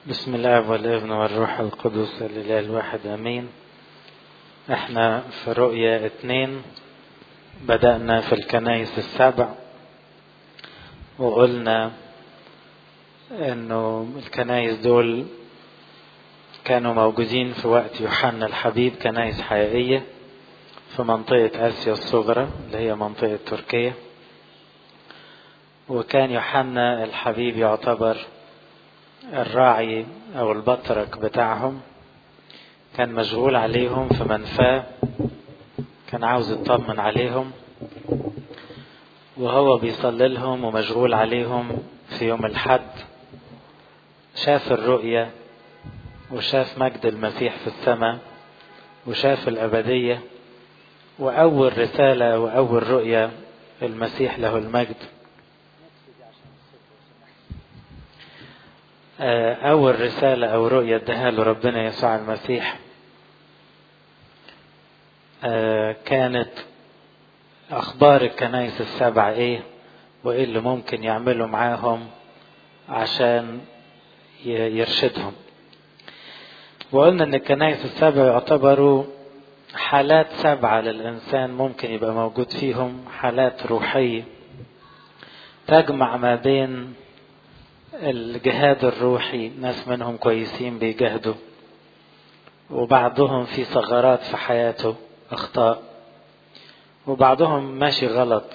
بسم الله والابن والروح القدس الاله الواحد امين احنا في رؤية اتنين بدأنا في الكنايس السبع وقلنا انه الكنايس دول كانوا موجودين في وقت يوحنا الحبيب كنايس حقيقية في منطقة آسيا الصغرى اللي هي منطقة تركيا وكان يوحنا الحبيب يعتبر الراعي او البطرك بتاعهم كان مشغول عليهم في منفاه كان عاوز يطمن عليهم وهو بيصلي لهم ومشغول عليهم في يوم الحد شاف الرؤية وشاف مجد المسيح في السماء وشاف الأبدية وأول رسالة وأول رؤية المسيح له المجد أول رسالة أو رؤية اداها له ربنا يسوع المسيح كانت أخبار الكنائس السبع إيه وإيه اللي ممكن يعملوا معاهم عشان يرشدهم وقلنا إن الكنائس السبع يعتبروا حالات سبعة للإنسان ممكن يبقى موجود فيهم حالات روحية تجمع ما بين الجهاد الروحي ناس منهم كويسين بيجاهدوا وبعضهم في ثغرات في حياته اخطاء وبعضهم ماشي غلط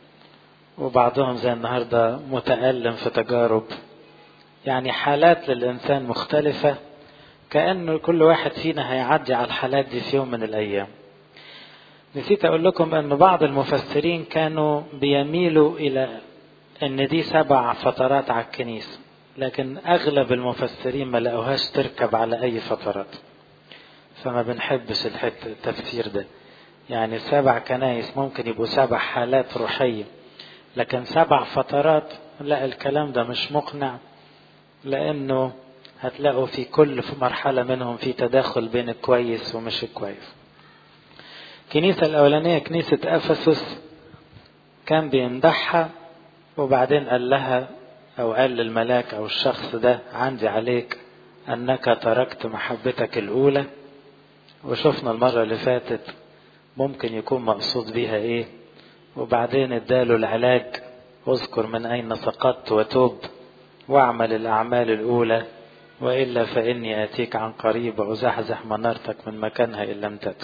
وبعضهم زي النهارده متألم في تجارب يعني حالات للإنسان مختلفة كأنه كل واحد فينا هيعدي على الحالات دي في يوم من الأيام نسيت أقول لكم أن بعض المفسرين كانوا بيميلوا إلى ان دي سبع فترات على الكنيسة لكن اغلب المفسرين ما لقوهاش تركب على اي فترات فما بنحبش الحته التفسير ده يعني سبع كنايس ممكن يبقوا سبع حالات روحية لكن سبع فترات لا الكلام ده مش مقنع لانه هتلاقوا في كل في مرحلة منهم في تداخل بين الكويس ومش الكويس الكنيسة الأولانية كنيسة أفسس كان بيمدحها وبعدين قال لها او قال للملاك او الشخص ده عندي عليك انك تركت محبتك الاولى وشفنا المرة اللي فاتت ممكن يكون مقصود بيها ايه وبعدين اداله العلاج اذكر من اين سقطت وتوب واعمل الاعمال الاولى والا فاني اتيك عن قريب وازحزح منارتك من مكانها ان لم تتب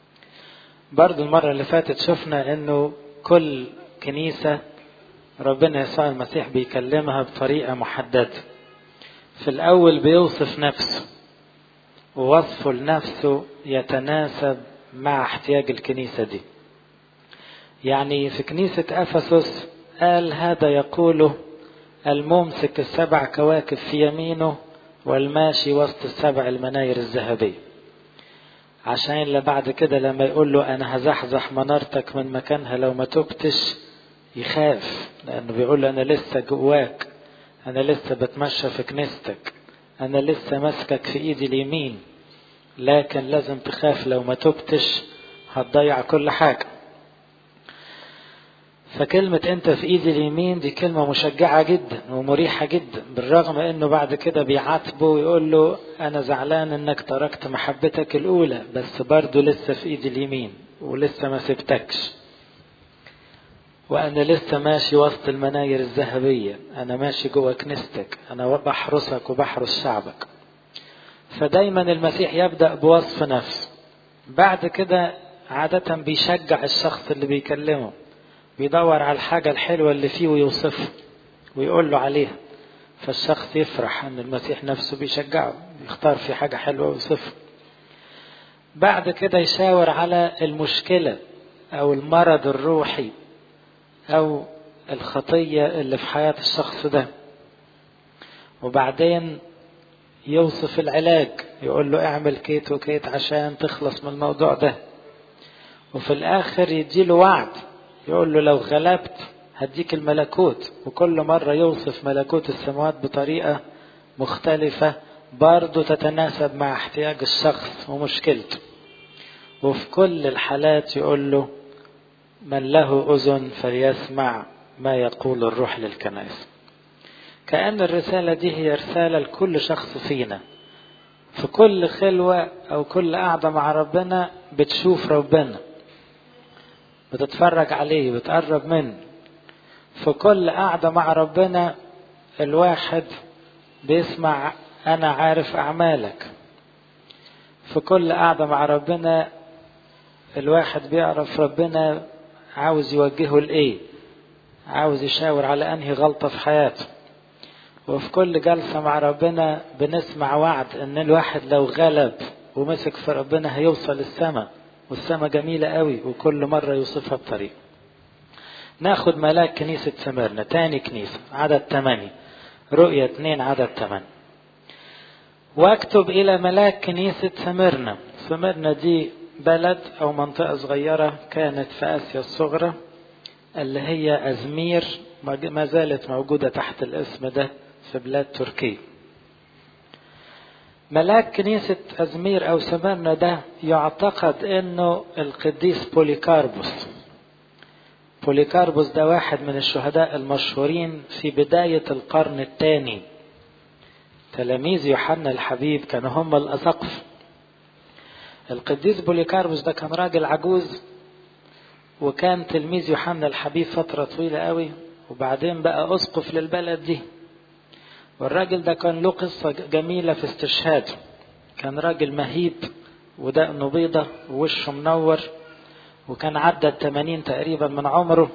برضو المرة اللي فاتت شفنا انه كل كنيسة ربنا يسوع المسيح بيكلمها بطريقة محددة في الأول بيوصف نفسه ووصفه لنفسه يتناسب مع احتياج الكنيسة دي يعني في كنيسة أفسس قال هذا يقوله الممسك السبع كواكب في يمينه والماشي وسط السبع المناير الذهبية عشان اللي بعد كده لما يقول له أنا هزحزح منارتك من مكانها لو ما تبتش يخاف لأنه بيقول له أنا لسه جواك أنا لسه بتمشى في كنيستك أنا لسه ماسكك في إيدي اليمين لكن لازم تخاف لو ما تبتش هتضيع كل حاجة فكلمة أنت في إيدي اليمين دي كلمة مشجعة جدا ومريحة جدا بالرغم أنه بعد كده بيعاتبه ويقول له أنا زعلان أنك تركت محبتك الأولى بس برضه لسه في إيدي اليمين ولسه ما سبتكش وأنا لسه ماشي وسط المناير الذهبية أنا ماشي جوه كنيستك أنا بحرسك وبحرس شعبك فدايما المسيح يبدأ بوصف نفسه بعد كده عادة بيشجع الشخص اللي بيكلمه بيدور على الحاجة الحلوة اللي فيه ويوصفها ويقول له عليها فالشخص يفرح أن المسيح نفسه بيشجعه يختار في حاجة حلوة ويوصفها بعد كده يشاور على المشكلة أو المرض الروحي أو الخطية اللي في حياة الشخص ده وبعدين يوصف العلاج يقول له اعمل كيت وكيت عشان تخلص من الموضوع ده وفي الآخر يديله وعد يقول له لو غلبت هديك الملكوت وكل مرة يوصف ملكوت السماوات بطريقة مختلفة برضه تتناسب مع احتياج الشخص ومشكلته وفي كل الحالات يقول له من له أذن فليسمع ما يقول الروح للكنائس كأن الرسالة دي هي رسالة لكل شخص فينا في كل خلوة أو كل قعدة مع ربنا بتشوف ربنا بتتفرج عليه بتقرب منه في كل قعدة مع ربنا الواحد بيسمع أنا عارف أعمالك في كل قعدة مع ربنا الواحد بيعرف ربنا عاوز يوجهه لإيه عاوز يشاور على أنهي غلطة في حياته وفي كل جلسة مع ربنا بنسمع وعد ان الواحد لو غلب ومسك في ربنا هيوصل السماء والسماء جميلة قوي وكل مرة يوصفها بطريقة ناخد ملاك كنيسة سمرنا تاني كنيسة عدد ثمانية رؤية اتنين عدد ثمانية واكتب الى ملاك كنيسة سمرنا سمرنا دي بلد او منطقة صغيرة كانت في اسيا الصغرى اللي هي ازمير ما زالت موجودة تحت الاسم ده في بلاد تركيا ملاك كنيسة أزمير أو سمرنا ده يعتقد أنه القديس بوليكاربوس بوليكاربوس ده واحد من الشهداء المشهورين في بداية القرن الثاني تلاميذ يوحنا الحبيب كانوا هم الأسقف القديس بوليكاربوس ده كان راجل عجوز وكان تلميذ يوحنا الحبيب فترة طويلة قوي وبعدين بقى أسقف للبلد دي والراجل ده كان له قصة جميلة في استشهاده كان راجل مهيب ودقنه بيضة ووشه منور وكان عدى التمانين تقريبا من عمره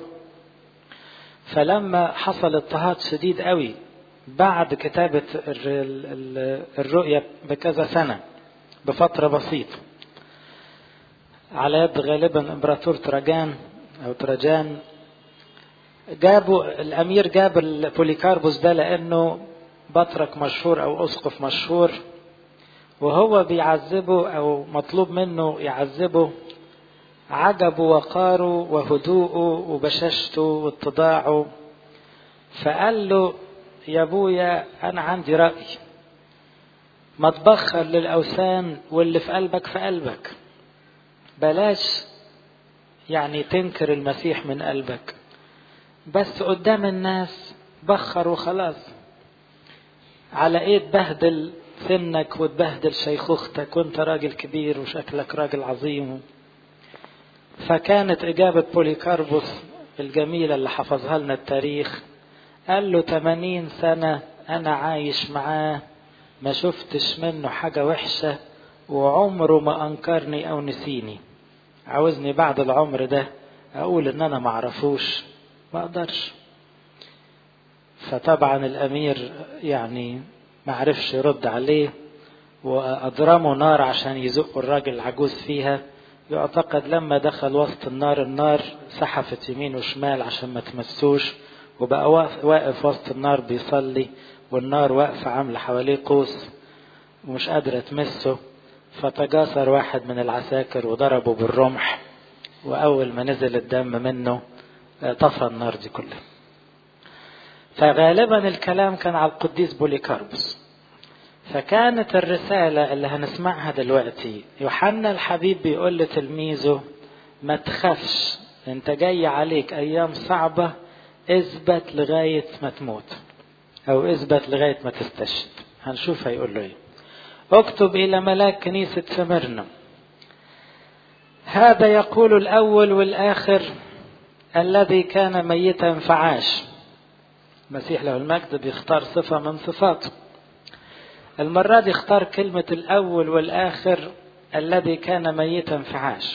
فلما حصل اضطهاد شديد قوي بعد كتابة الرؤية بكذا سنة بفترة بسيطة على يد غالبا امبراطور تراجان او تراجان جابوا الامير جاب البوليكاربوس ده لانه بطرك مشهور او اسقف مشهور وهو بيعذبه او مطلوب منه يعذبه عجبه وقاره وهدوءه وبشاشته واتضاعه فقال له يا ابويا انا عندي راي ما تبخر للاوثان واللي في قلبك في قلبك بلاش يعني تنكر المسيح من قلبك بس قدام الناس بخر وخلاص على ايه تبهدل سنك وتبهدل شيخوختك وانت راجل كبير وشكلك راجل عظيم فكانت إجابة بوليكاربوس الجميلة اللي حفظها لنا التاريخ قال له 80 سنة أنا عايش معاه ما شفتش منه حاجة وحشة وعمره ما أنكرني أو نسيني عاوزني بعد العمر ده أقول إن أنا معرفوش ما أقدرش فطبعا الأمير يعني ما عرفش يرد عليه وأضرموا نار عشان يزقوا الراجل العجوز فيها يعتقد لما دخل وسط النار النار سحفت يمين وشمال عشان ما تمسوش وبقى واقف وسط النار بيصلي والنار واقفة عاملة حواليه قوس ومش قادرة تمسه فتجاسر واحد من العساكر وضربه بالرمح وأول ما نزل الدم منه طفى النار دي كلها فغالبا الكلام كان على القديس بوليكاربوس فكانت الرسالة اللي هنسمعها دلوقتي يوحنا الحبيب بيقول لتلميذه ما تخافش انت جاي عليك ايام صعبة اثبت لغاية ما تموت او اثبت لغاية ما تستشهد هنشوف هيقول له ايه اكتب الى ملاك كنيسة سمرنا هذا يقول الاول والاخر الذي كان ميتا فعاش المسيح له المجد بيختار صفة من صفاته المرة دي اختار كلمة الأول والآخر الذي كان ميتا فعاش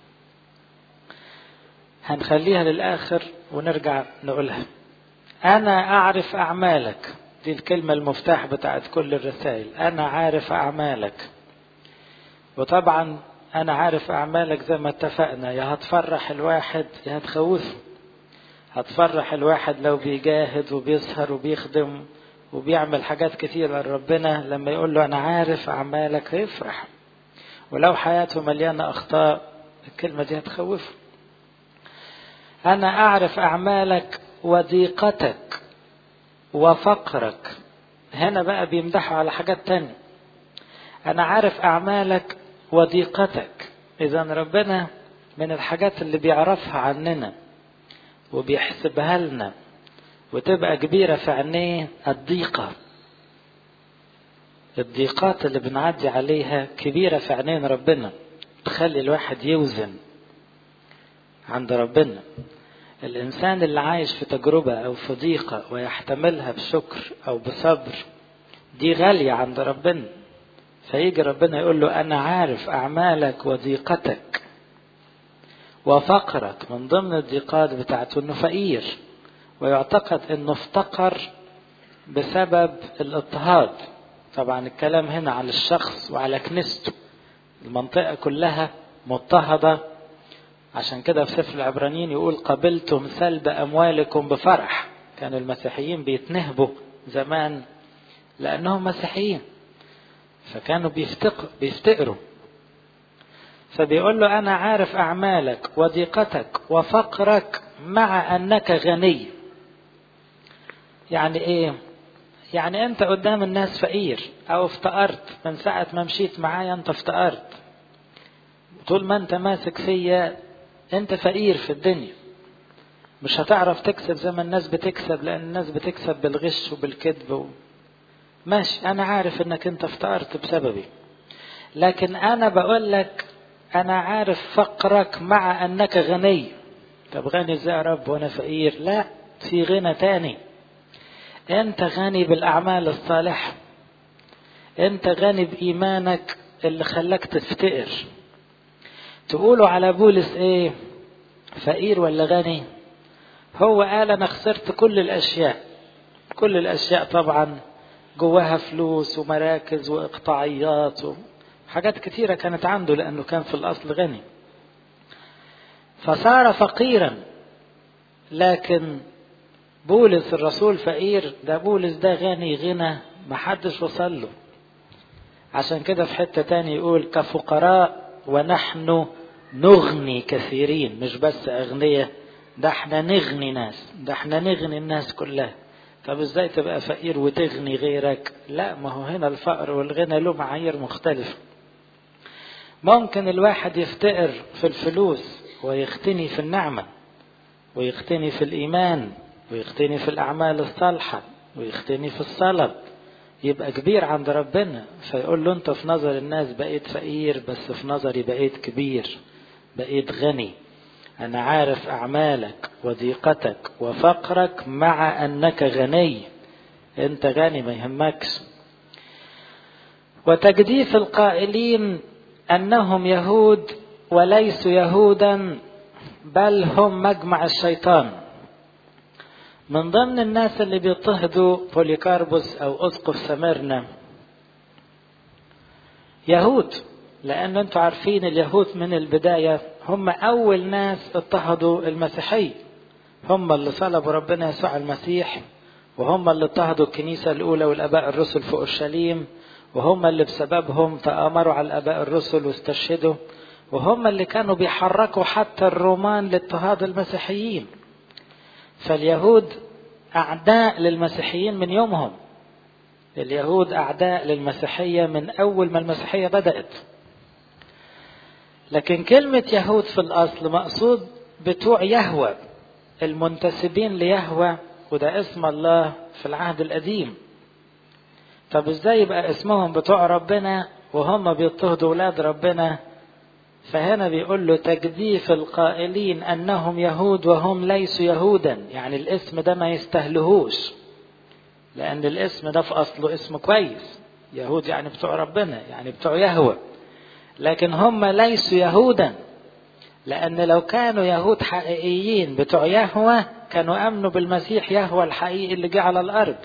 هنخليها للآخر ونرجع نقولها أنا أعرف أعمالك دي الكلمة المفتاح بتاعت كل الرسائل أنا عارف أعمالك وطبعا أنا عارف أعمالك زي ما اتفقنا يا هتفرح الواحد يا هتخوفه هتفرح الواحد لو بيجاهد وبيسهر وبيخدم وبيعمل حاجات كتير لربنا لما يقول له أنا عارف أعمالك هيفرح ولو حياته مليانة أخطاء الكلمة دي هتخوفه أنا أعرف أعمالك وضيقتك وفقرك هنا بقى بيمدحوا على حاجات تانية أنا عارف أعمالك وضيقتك إذا ربنا من الحاجات اللي بيعرفها عننا وبيحسبها لنا وتبقى كبيرة في عينيه الضيقة الضيقات اللي بنعدي عليها كبيرة في عينين ربنا تخلي الواحد يوزن عند ربنا الإنسان اللي عايش في تجربة أو في ضيقة ويحتملها بشكر أو بصبر دي غالية عند ربنا فيجي ربنا يقول له أنا عارف أعمالك وضيقتك وفقرك من ضمن الضيقات بتاعته إنه فقير ويعتقد إنه افتقر بسبب الاضطهاد طبعا الكلام هنا على الشخص وعلى كنيسته المنطقة كلها مضطهدة عشان كده في سفر العبرانيين يقول قبلتم سلب أموالكم بفرح كانوا المسيحيين بيتنهبوا زمان لأنهم مسيحيين فكانوا بيفتق بيفتقروا فبيقول له أنا عارف أعمالك وضيقتك وفقرك مع أنك غني يعني إيه يعني أنت قدام الناس فقير أو افتقرت من ساعة ما مشيت معايا أنت افتقرت طول ما أنت ماسك فيا أنت فقير في الدنيا مش هتعرف تكسب زي ما الناس بتكسب لأن الناس بتكسب بالغش وبالكذب و... ماشي أنا عارف إنك أنت افتقرت بسببي لكن أنا بقول لك أنا عارف فقرك مع أنك غني طب غني إزاي يا رب وأنا فقير لا في غنى تاني أنت غني بالأعمال الصالحة أنت غني بإيمانك اللي خلاك تفتقر تقولوا على بولس إيه فقير ولا غني هو قال أنا خسرت كل الأشياء كل الأشياء طبعا جواها فلوس ومراكز وإقطاعيات وحاجات كتيرة كانت عنده لأنه كان في الأصل غني فصار فقيرا لكن بولس الرسول فقير ده بولس ده غني غنى محدش وصل له عشان كده في حتة تاني يقول كفقراء ونحن نغني كثيرين مش بس أغنياء ده احنا نغني ناس ده احنا نغني الناس كلها طب ازاي تبقى فقير وتغني غيرك لا ما هو هنا الفقر والغنى له معايير مختلفة ممكن الواحد يفتقر في الفلوس ويختني في النعمة ويختني في الإيمان ويختني في الأعمال الصالحة ويختني في الصلاة يبقى كبير عند ربنا فيقول له أنت في نظر الناس بقيت فقير بس في نظري بقيت كبير بقيت غني أنا عارف أعمالك وضيقتك وفقرك مع أنك غني أنت غني ما يهمكش وتجديف القائلين أنهم يهود وليسوا يهودا بل هم مجمع الشيطان من ضمن الناس اللي بيضطهدوا بوليكاربوس أو أسقف سمرنا يهود لأن أنتم عارفين اليهود من البداية هم أول ناس اضطهدوا المسيحية هم اللي صلبوا ربنا يسوع المسيح وهم اللي اضطهدوا الكنيسة الأولى والآباء الرسل في أورشليم وهم اللي بسببهم تآمروا على الآباء الرسل واستشهدوا وهم اللي كانوا بيحركوا حتى الرومان لاضطهاد المسيحيين فاليهود أعداء للمسيحيين من يومهم اليهود أعداء للمسيحية من أول ما المسيحية بدأت لكن كلمة يهود في الأصل مقصود بتوع يهوى المنتسبين ليهوى وده اسم الله في العهد القديم طب ازاي يبقى اسمهم بتوع ربنا وهم بيضطهدوا ولاد ربنا فهنا بيقول له تجديف القائلين انهم يهود وهم ليسوا يهودا يعني الاسم ده ما يستهلهوش لان الاسم ده في اصله اسم كويس يهود يعني بتوع ربنا يعني بتوع يهوه لكن هم ليسوا يهودا لأن لو كانوا يهود حقيقيين بتوع يهوى كانوا أمنوا بالمسيح يهوى الحقيقي اللي جه على الأرض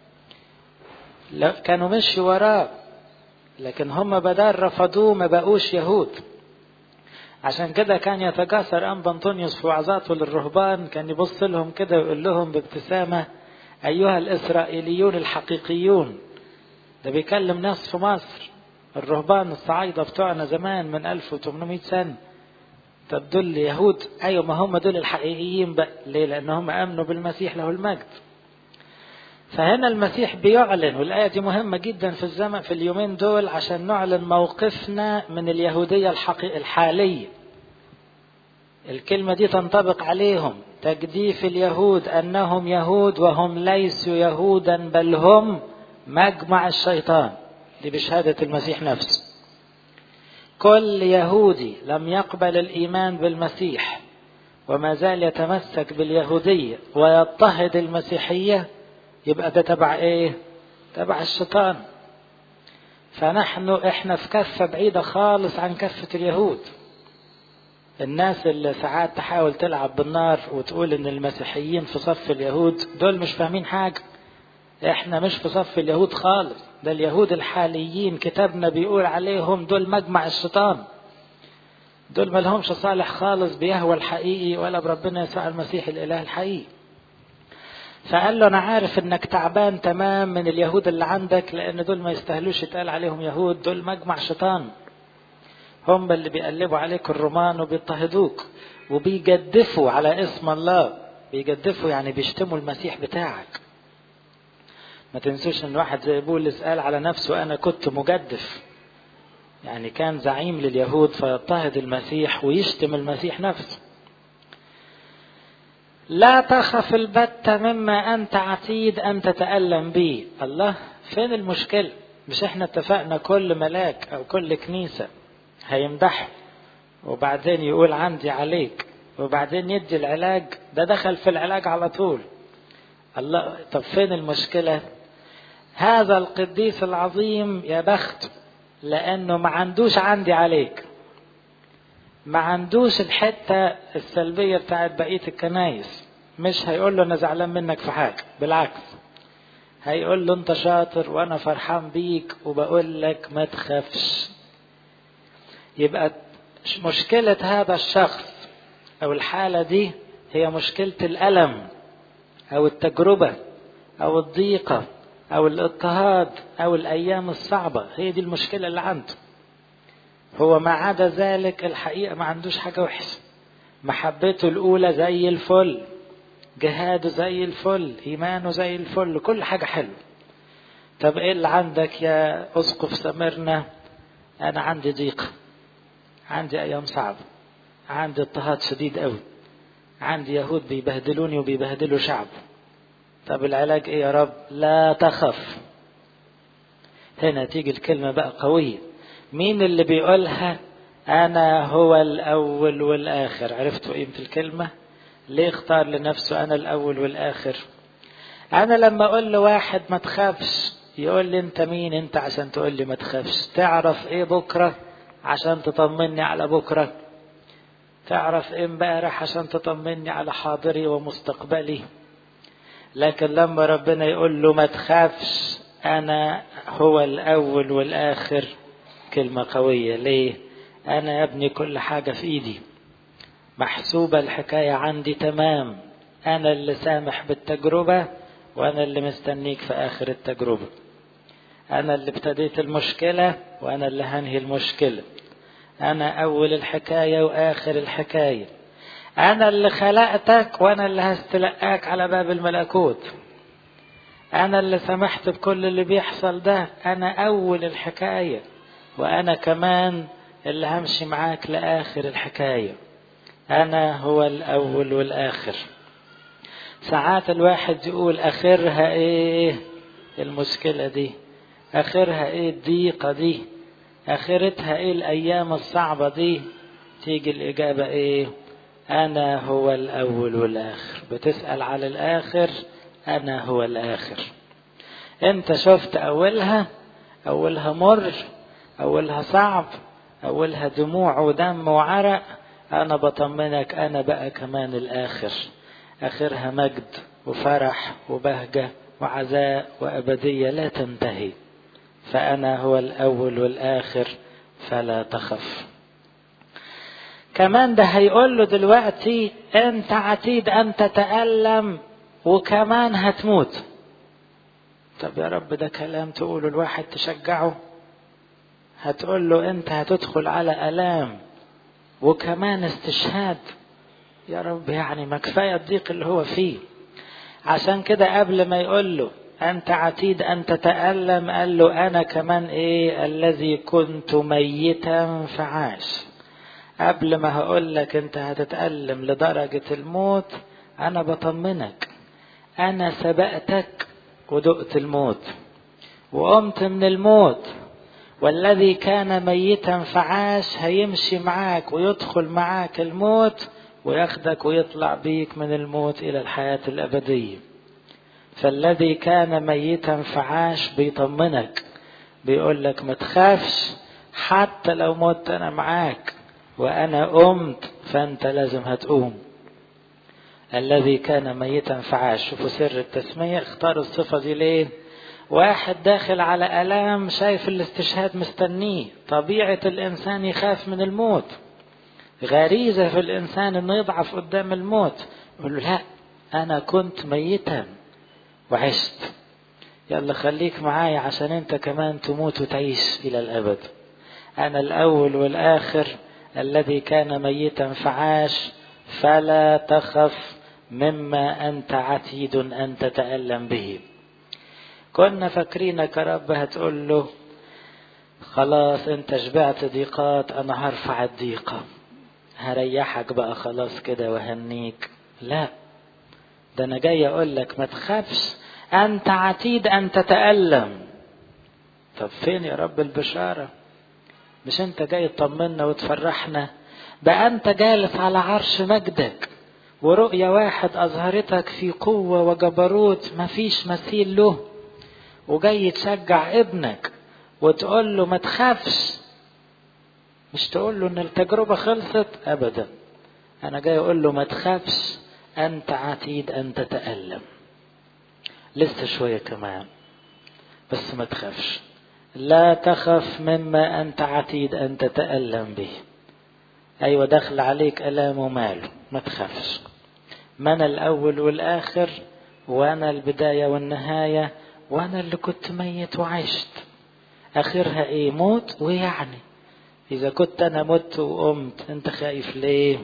كانوا مشوا وراه لكن هم بدل رفضوه ما بقوش يهود عشان كده كان يتجاسر أنبا أنطونيوس في وعظاته للرهبان كان يبص لهم كده ويقول لهم بابتسامة أيها الإسرائيليون الحقيقيون ده بيكلم ناس في مصر الرهبان الصعايدة بتوعنا زمان من 1800 سنة طب دول يهود أيوة ما هم دول الحقيقيين بقى ليه لأنهم آمنوا بالمسيح له المجد فهنا المسيح بيعلن والآية دي مهمة جدا في الزمن في اليومين دول عشان نعلن موقفنا من اليهودية الحقيقية الحالية الكلمة دي تنطبق عليهم تجديف اليهود أنهم يهود وهم ليسوا يهودا بل هم مجمع الشيطان دي بشهادة المسيح نفسه كل يهودي لم يقبل الإيمان بالمسيح وما زال يتمسك باليهودية ويضطهد المسيحية يبقى ده تبع ايه تبع الشيطان فنحن احنا في كفة بعيدة خالص عن كفة اليهود الناس اللي ساعات تحاول تلعب بالنار وتقول ان المسيحيين في صف اليهود دول مش فاهمين حاجة احنا مش في صف اليهود خالص ده اليهود الحاليين كتابنا بيقول عليهم دول مجمع الشيطان دول ما لهمش صالح خالص بيهوى الحقيقي ولا بربنا يسوع المسيح الاله الحقيقي فقال له انا عارف انك تعبان تمام من اليهود اللي عندك لان دول ما يستاهلوش يتقال عليهم يهود دول مجمع شيطان هم اللي بيقلبوا عليك الرومان وبيضطهدوك وبيجدفوا على اسم الله بيجدفوا يعني بيشتموا المسيح بتاعك ما تنسوش ان واحد زي بولس قال على نفسه انا كنت مجدف يعني كان زعيم لليهود فيضطهد المسيح ويشتم المسيح نفسه لا تخف البتة مما أنت عتيد أن تتألم به الله فين المشكلة مش احنا اتفقنا كل ملاك أو كل كنيسة هيمدحه وبعدين يقول عندي عليك وبعدين يدي العلاج ده دخل في العلاج على طول الله طب فين المشكلة هذا القديس العظيم يا بخت لأنه ما عندوش عندي عليك ما عندوش الحتة السلبية بتاعت بقية الكنايس مش هيقول له أنا زعلان منك في حاجة بالعكس هيقول له أنت شاطر وأنا فرحان بيك وبقول لك ما تخافش يبقى مشكلة هذا الشخص أو الحالة دي هي مشكلة الألم أو التجربة أو الضيقة أو الاضطهاد أو الأيام الصعبة هي دي المشكلة اللي عنده هو ما عدا ذلك الحقيقة ما عندوش حاجة وحشة محبته الأولى زي الفل جهاده زي الفل إيمانه زي الفل كل حاجة حلوة طب إيه اللي عندك يا أسقف سمرنا أنا عندي ضيقة عندي أيام صعبة عندي اضطهاد شديد قوي عندي يهود بيبهدلوني وبيبهدلوا شعب طب العلاج ايه يا رب لا تخف هنا تيجي الكلمة بقى قوية مين اللي بيقولها أنا هو الأول والآخر عرفتوا قيمة الكلمة ليه اختار لنفسه أنا الأول والآخر أنا لما أقول لواحد ما تخافش يقول لي أنت مين أنت عشان تقول لي ما تخافش تعرف إيه بكرة عشان تطمني على بكرة تعرف إيه امبارح عشان تطمني على حاضري ومستقبلي لكن لما ربنا يقول له ما تخافش أنا هو الأول والآخر كلمة قوية ليه أنا يا ابني كل حاجة في إيدي محسوبة الحكاية عندي تمام أنا اللي سامح بالتجربة وأنا اللي مستنيك في آخر التجربة أنا اللي ابتديت المشكلة وأنا اللي هنهي المشكلة أنا أول الحكاية وآخر الحكاية أنا اللي خلقتك وأنا اللي هستلقاك على باب الملكوت أنا اللي سمحت بكل اللي بيحصل ده أنا أول الحكاية وأنا كمان اللي همشي معاك لآخر الحكاية أنا هو الأول والآخر ساعات الواحد يقول آخرها إيه المشكلة دي آخرها إيه الضيقة دي آخرتها إيه الأيام الصعبة دي تيجي الإجابة إيه أنا هو الأول والآخر بتسأل على الآخر أنا هو الآخر أنت شفت أولها أولها مر أولها صعب أولها دموع ودم وعرق أنا بطمنك أنا بقى كمان الآخر آخرها مجد وفرح وبهجة وعزاء وأبدية لا تنتهي فأنا هو الأول والآخر فلا تخف كمان ده هيقول له دلوقتي أنت عتيد أن تتألم وكمان هتموت طب يا رب ده كلام تقوله الواحد تشجعه هتقول له انت هتدخل على الام وكمان استشهاد يا رب يعني ما كفايه الضيق اللي هو فيه عشان كده قبل ما يقول له انت عتيد ان تتالم قال له انا كمان ايه الذي كنت ميتا فعاش قبل ما هقول لك انت هتتالم لدرجه الموت أنا بطمنك أنا سبقتك ودقت الموت وقمت من الموت والذي كان ميتا فعاش هيمشي معاك ويدخل معاك الموت وياخدك ويطلع بيك من الموت إلى الحياة الأبدية فالذي كان ميتا فعاش بيطمنك بيقول لك ما تخافش حتى لو مت أنا معاك وأنا قمت فأنت لازم هتقوم الذي كان ميتا فعاش شوفوا سر التسمية اختاروا الصفة دي ليه واحد داخل على ألام شايف الاستشهاد مستنيه طبيعة الإنسان يخاف من الموت غريزة في الإنسان إنه يضعف قدام الموت يقول له لا أنا كنت ميتا وعشت يلا خليك معايا عشان أنت كمان تموت وتعيش إلى الأبد أنا الأول والآخر الذي كان ميتا فعاش فلا تخف مما أنت عتيد أن تتألم به كنا فاكرينك يا رب هتقول له خلاص انت شبعت ضيقات انا هرفع الضيقة هريحك بقى خلاص كده وهنيك لا ده انا جاي اقول لك ما تخافش انت عتيد ان تتألم طب فين يا رب البشارة مش انت جاي تطمنا وتفرحنا بقى انت جالس على عرش مجدك ورؤية واحد أظهرتك في قوة وجبروت مفيش مثيل له وجاي تشجع ابنك وتقول له ما تخافش مش تقول له ان التجربة خلصت ابدا انا جاي اقول له ما تخافش انت عتيد ان تتألم لسه شوية كمان بس ما تخافش لا تخف مما انت عتيد ان تتألم به ايوه دخل عليك الام وماله ما تخافش ما انا الاول والاخر وانا البداية والنهاية وانا اللي كنت ميت وعشت اخرها ايه موت ويعني اذا كنت انا مت وقمت انت خايف ليه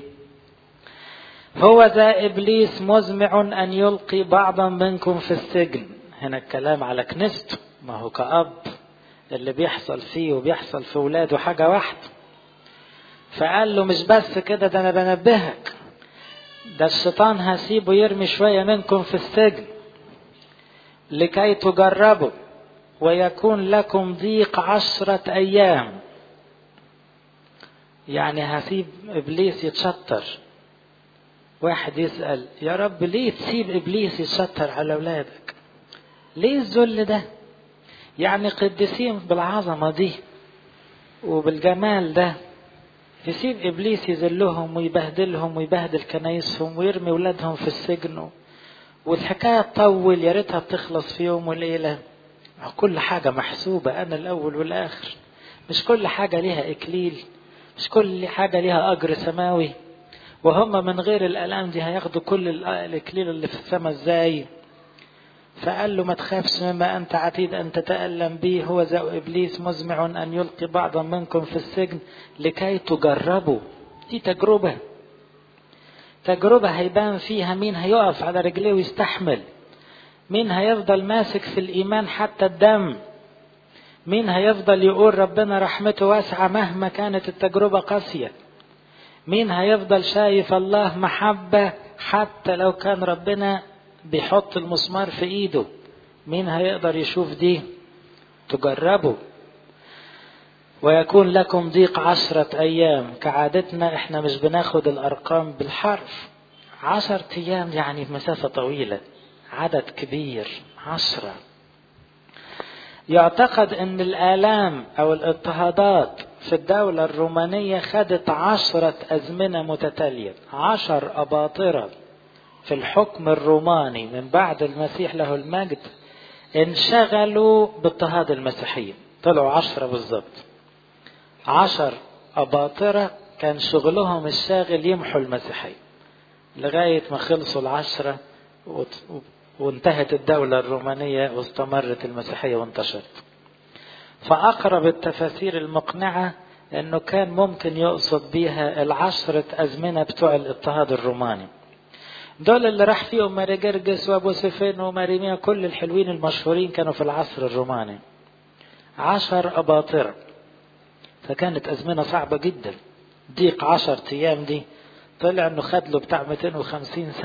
هو ذا ابليس مزمع ان يلقي بعضا منكم في السجن هنا الكلام على كنيسته ما هو كأب اللي بيحصل فيه وبيحصل في ولاده حاجة واحدة فقال له مش بس كده ده انا بنبهك ده الشيطان هسيبه يرمي شوية منكم في السجن لكي تجربوا ويكون لكم ضيق عشرة أيام يعني هسيب إبليس يتشطر واحد يسأل يا رب ليه تسيب إبليس يتشطر على أولادك ليه الذل ده يعني قديسين بالعظمة دي وبالجمال ده يسيب إبليس يذلهم ويبهدلهم ويبهدل كنايسهم ويرمي ولادهم في السجن والحكاية تطول يا ريتها بتخلص في يوم وليلة كل حاجة محسوبة أنا الأول والآخر مش كل حاجة ليها إكليل مش كل حاجة ليها أجر سماوي وهم من غير الآلام دي هياخدوا كل الإكليل اللي في السماء إزاي فقال له ما تخافش مما أنت عتيد أن تتألم به هو ذا إبليس مزمع أن يلقي بعضا منكم في السجن لكي تجربوا دي تجربة تجربة هيبان فيها مين هيقف على رجليه ويستحمل مين هيفضل ماسك في الإيمان حتى الدم مين هيفضل يقول ربنا رحمته واسعة مهما كانت التجربة قاسية مين هيفضل شايف الله محبة حتى لو كان ربنا بيحط المسمار في ايده مين هيقدر يشوف دي تجربوا ويكون لكم ضيق عشرة أيام كعادتنا احنا مش بناخد الأرقام بالحرف عشرة أيام يعني مسافة طويلة عدد كبير عشرة يعتقد أن الآلام أو الاضطهادات في الدولة الرومانية خدت عشرة أزمنة متتالية عشر أباطرة في الحكم الروماني من بعد المسيح له المجد انشغلوا باضطهاد المسيحيين طلعوا عشرة بالظبط عشر أباطرة كان شغلهم الشاغل يمحوا المسيحية لغاية ما خلصوا العشرة وانتهت الدولة الرومانية واستمرت المسيحية وانتشرت فأقرب التفاسير المقنعة أنه كان ممكن يقصد بيها العشرة أزمنة بتوع الاضطهاد الروماني دول اللي راح فيهم ماري جرجس وابو سفين وماريميا كل الحلوين المشهورين كانوا في العصر الروماني عشر أباطرة فكانت أزمنة صعبة جدا ضيق عشر أيام دي طلع انه خد له بتاع 250 سنة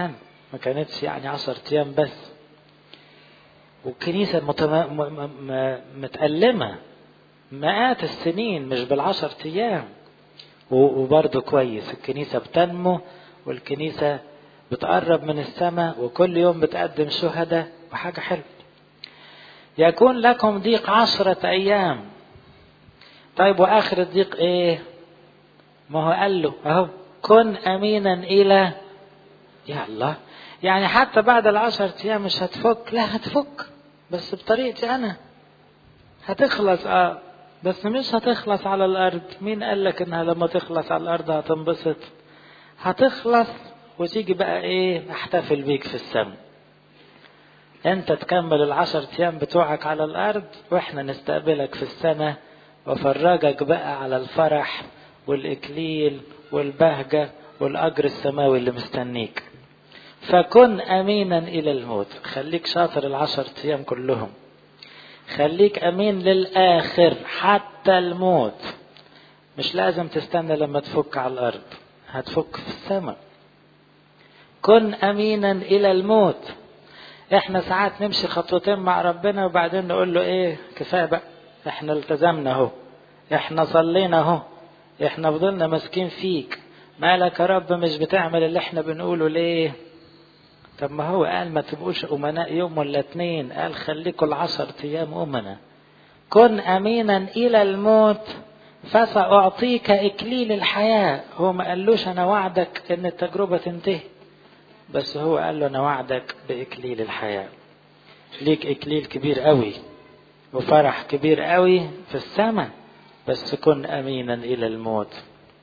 ما كانتش يعني عشر أيام بس والكنيسة متم... م... م... متألمة مئات السنين مش بالعشر أيام وبرضه كويس الكنيسة بتنمو والكنيسة بتقرب من السماء وكل يوم بتقدم شهداء وحاجة حلوة يكون لكم ضيق عشرة أيام طيب وآخر الضيق إيه ما هو قال له أهو كن أمينا إلى يا الله يعني حتى بعد العشرة أيام مش هتفك لا هتفك بس بطريقتي أنا هتخلص اه بس مش هتخلص على الأرض مين قال لك إنها لما تخلص على الأرض هتنبسط هتخلص وتيجي بقى إيه أحتفل بيك في السماء أنت تكمل العشر أيام بتوعك على الأرض وإحنا نستقبلك في السماء وفرجك بقى على الفرح والإكليل والبهجة والأجر السماوي اللي مستنيك فكن أمينا إلى الموت خليك شاطر العشر أيام كلهم خليك أمين للآخر حتى الموت مش لازم تستنى لما تفك على الأرض هتفك في السماء كن أمينا إلى الموت احنا ساعات نمشي خطوتين مع ربنا وبعدين نقول له ايه كفايه بقى احنا التزمنا اهو احنا صلينا اهو احنا فضلنا ماسكين فيك مالك يا رب مش بتعمل اللي احنا بنقوله ليه طب ما هو قال ما تبقوش أمناء يوم ولا اتنين قال خليكوا العشر أيام أمنا كن أمينا إلى الموت فسأعطيك إكليل الحياة هو ما قالوش أنا وعدك إن التجربة تنتهي بس هو قال له أنا وعدك بإكليل الحياة ليك إكليل كبير قوي وفرح كبير قوي في السماء بس كن أمينا إلى الموت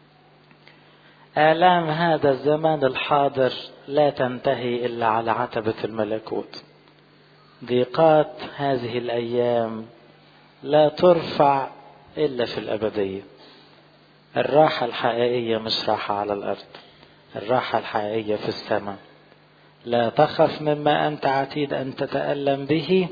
آلام هذا الزمان الحاضر لا تنتهي إلا على عتبة الملكوت ضيقات هذه الأيام لا ترفع إلا في الأبدية الراحة الحقيقية مش راحة على الأرض الراحة الحقيقية في السماء لا تخف مما أنت عتيد أن تتألم به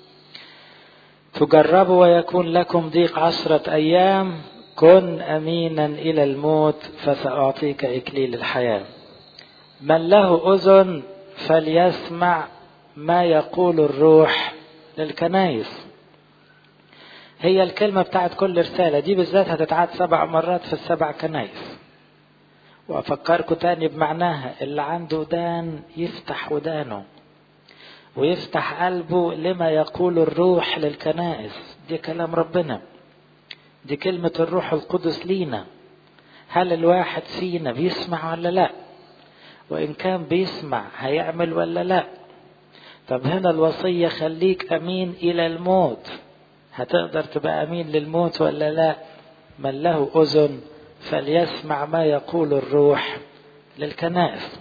تجربوا ويكون لكم ضيق عشرة أيام كن أمينا إلى الموت فسأعطيك إكليل الحياة من له أذن فليسمع ما يقول الروح للكنايس هي الكلمة بتاعت كل رسالة دي بالذات هتتعاد سبع مرات في السبع كنايس وأفكركم تاني بمعناها اللي عنده ودان يفتح ودانه ويفتح قلبه لما يقول الروح للكنائس دي كلام ربنا دي كلمة الروح القدس لينا هل الواحد فينا بيسمع ولا لا وإن كان بيسمع هيعمل ولا لا طب هنا الوصية خليك أمين إلى الموت هتقدر تبقى أمين للموت ولا لا من له أذن فليسمع ما يقول الروح للكنائس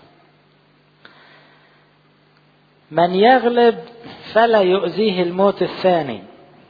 من يغلب فلا يؤذيه الموت الثاني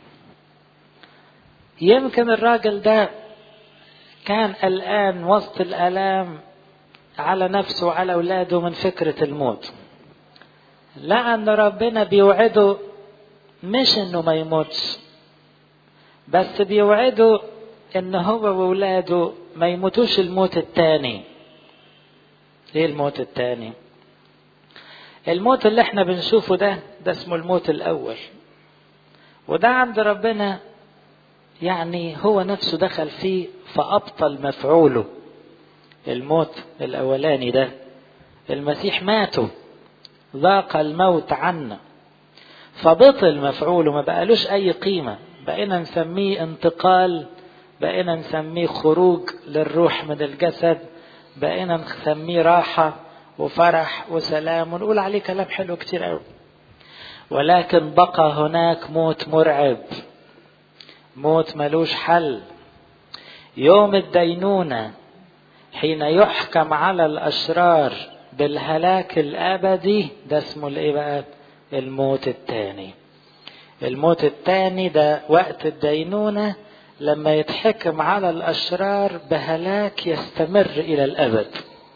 يمكن الراجل ده كان قلقان وسط الآلام على نفسه وعلى أولاده من فكرة الموت لأن ربنا بيوعده مش إنه ما يموتش بس بيوعده إن هو وأولاده ما يموتوش الموت التاني إيه الموت التاني؟ الموت اللي احنا بنشوفه ده ده اسمه الموت الأول وده عند ربنا يعني هو نفسه دخل فيه فأبطل مفعوله الموت الأولاني ده المسيح ماته ذاق الموت عنا فبطل مفعوله ما بقالوش أي قيمة بقينا نسميه انتقال بقينا نسميه خروج للروح من الجسد بقينا نسميه راحة وفرح وسلام ونقول عليه كلام حلو كتير قوي ولكن بقى هناك موت مرعب موت ملوش حل يوم الدينونة حين يحكم على الأشرار بالهلاك الأبدي ده اسمه الإيه بقى؟ الموت الثاني. الموت الثاني ده وقت الدينونة لما يتحكم على الأشرار بهلاك يستمر إلى الأبد.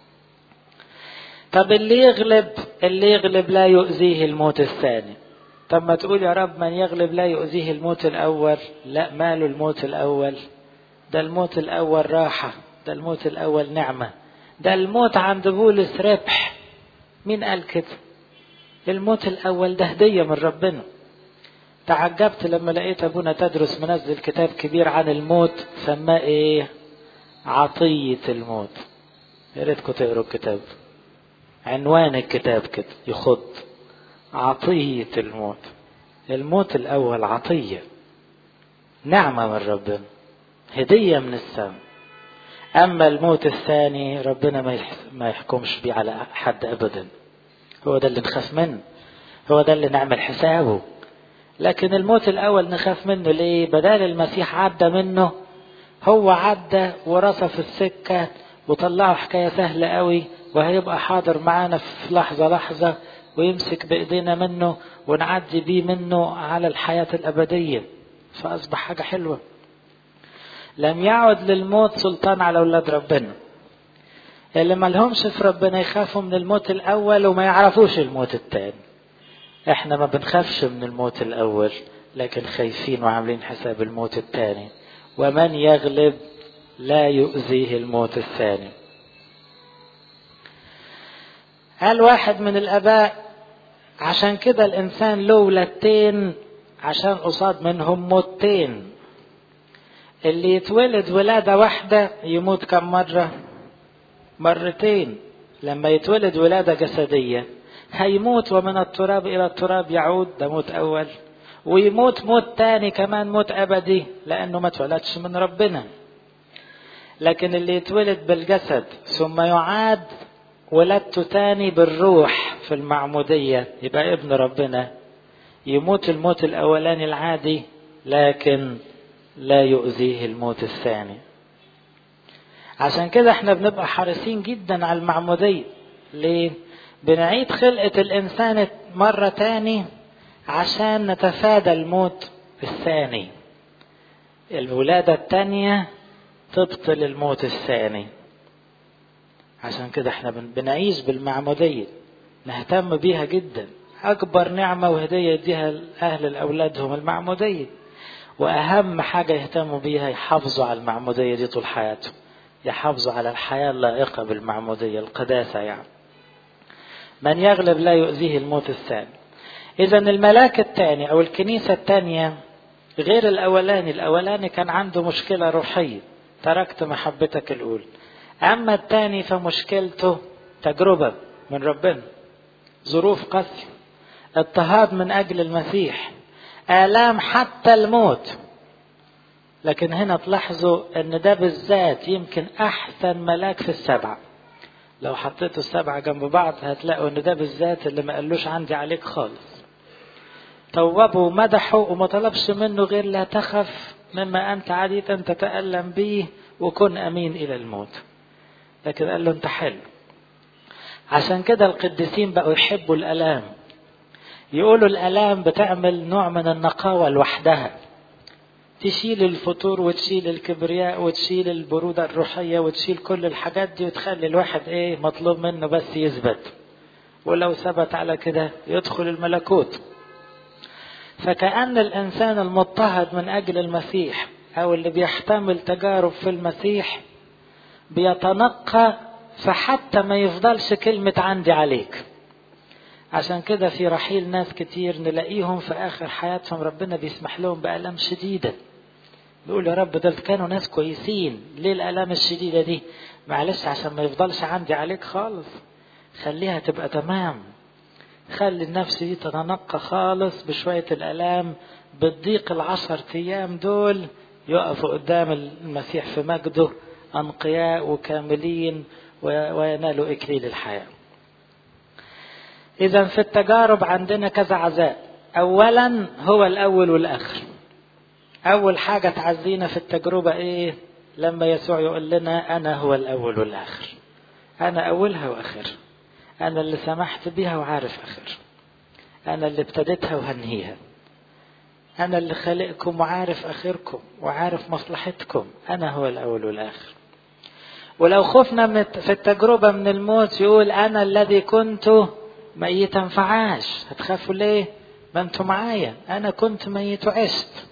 طب اللي يغلب اللي يغلب لا يؤذيه الموت الثاني. طب ما تقول يا رب من يغلب لا يؤذيه الموت الأول لا ماله الموت الأول ده الموت الأول راحة ده الموت الأول نعمة ده الموت عند بولس ربح مين قال كده الموت الأول ده هدية من ربنا تعجبت لما لقيت أبونا تدرس منزل كتاب كبير عن الموت سماه إيه عطية الموت يا ريتكم تقروا الكتاب عنوان الكتاب كده يخض عطية الموت الموت الأول عطية نعمة من ربنا هدية من السماء أما الموت الثاني ربنا ما يحكمش بيه على حد أبدا هو ده اللي نخاف منه هو ده اللي نعمل حسابه لكن الموت الأول نخاف منه ليه بدل المسيح عدى منه هو عدى ورصف السكة وطلعه حكاية سهلة قوي وهيبقى حاضر معانا في لحظة لحظة ويمسك بإيدينا منه ونعدي بيه منه على الحياة الأبدية فأصبح حاجة حلوة لم يعد للموت سلطان على أولاد ربنا اللي ما لهمش في ربنا يخافوا من الموت الأول وما يعرفوش الموت التاني احنا ما بنخافش من الموت الأول لكن خايفين وعاملين حساب الموت التاني ومن يغلب لا يؤذيه الموت الثاني قال واحد من الآباء عشان كده الإنسان له ولادتين عشان قصاد منهم موتين اللي يتولد ولادة واحدة يموت كم مرة مرتين لما يتولد ولادة جسدية هيموت ومن التراب إلى التراب يعود ده موت أول ويموت موت تاني كمان موت أبدي لأنه ما اتولدش من ربنا لكن اللي يتولد بالجسد ثم يعاد ولادته تاني بالروح في المعمودية يبقى ابن ربنا يموت الموت الأولاني العادي لكن لا يؤذيه الموت الثاني عشان كده احنا بنبقى حريصين جدا على المعمودية ليه؟ بنعيد خلقة الإنسان مرة تاني عشان نتفادى الموت الثاني الولادة التانية تبطل الموت الثاني عشان كده احنا بنعيش بالمعمودية نهتم بيها جدا أكبر نعمة وهدية يديها أهل لأولادهم المعمودية وأهم حاجة يهتموا بيها يحافظوا على المعمودية دي طول حياتهم يحافظوا على الحياة اللائقة بالمعمودية القداسة يعني من يغلب لا يؤذيه الموت الثاني إذا الملاك الثاني أو الكنيسة الثانية غير الأولاني الأولاني كان عنده مشكلة روحية تركت محبتك الأولى أما الثاني فمشكلته تجربة من ربنا ظروف قاسية اضطهاد من أجل المسيح آلام حتى الموت لكن هنا تلاحظوا ان ده بالذات يمكن احسن ملاك في السبعه لو حطيتوا السبعه جنب بعض هتلاقوا ان ده بالذات اللي ما قالوش عندي عليك خالص توبه ومدحه وما طلبش منه غير لا تخف مما انت عادة تتألم به وكن امين الى الموت لكن قال له انت حلو عشان كده القديسين بقوا يحبوا الالام يقولوا الالام بتعمل نوع من النقاوه لوحدها تشيل الفتور وتشيل الكبرياء وتشيل البرودة الروحية وتشيل كل الحاجات دي وتخلي الواحد ايه مطلوب منه بس يثبت ولو ثبت على كده يدخل الملكوت فكأن الإنسان المضطهد من أجل المسيح أو اللي بيحتمل تجارب في المسيح بيتنقى فحتى ما يفضلش كلمة عندي عليك عشان كده في رحيل ناس كتير نلاقيهم في آخر حياتهم ربنا بيسمح لهم بآلام شديدة بيقول يا رب دول كانوا ناس كويسين ليه الآلام الشديدة دي معلش عشان ما يفضلش عندي عليك خالص خليها تبقى تمام خلي النفس دي تتنقى خالص بشوية الآلام بالضيق العشر أيام دول يقفوا قدام المسيح في مجده أنقياء وكاملين وينالوا إكليل الحياة إذا في التجارب عندنا كذا عزاء أولا هو الأول والآخر أول حاجة تعزينا في التجربة إيه لما يسوع يقول لنا أنا هو الأول والآخر أنا أولها وآخر أنا اللي سمحت بها وعارف آخر أنا اللي ابتديتها وهنهيها أنا اللي خلقكم وعارف آخركم وعارف مصلحتكم أنا هو الأول والآخر ولو خفنا من في التجربة من الموت يقول أنا الذي كنت ميتا فعاش هتخافوا ليه ما انتوا معايا انا كنت ميت وعشت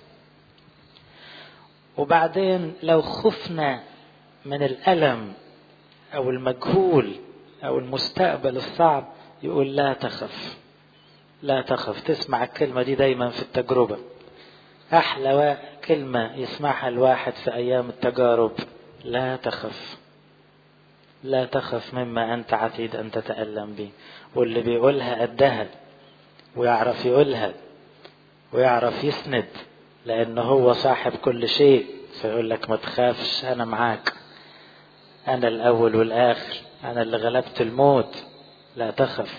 وبعدين لو خفنا من الالم او المجهول او المستقبل الصعب يقول لا تخف لا تخف تسمع الكلمة دي دايما في التجربة أحلى كلمة يسمعها الواحد في أيام التجارب لا تخف لا تخف مما أنت عتيد أن تتألم به واللي بيقولها قدها ويعرف يقولها ويعرف يسند لأنه هو صاحب كل شيء فيقول لك ما تخافش أنا معاك أنا الأول والآخر أنا اللي غلبت الموت لا تخف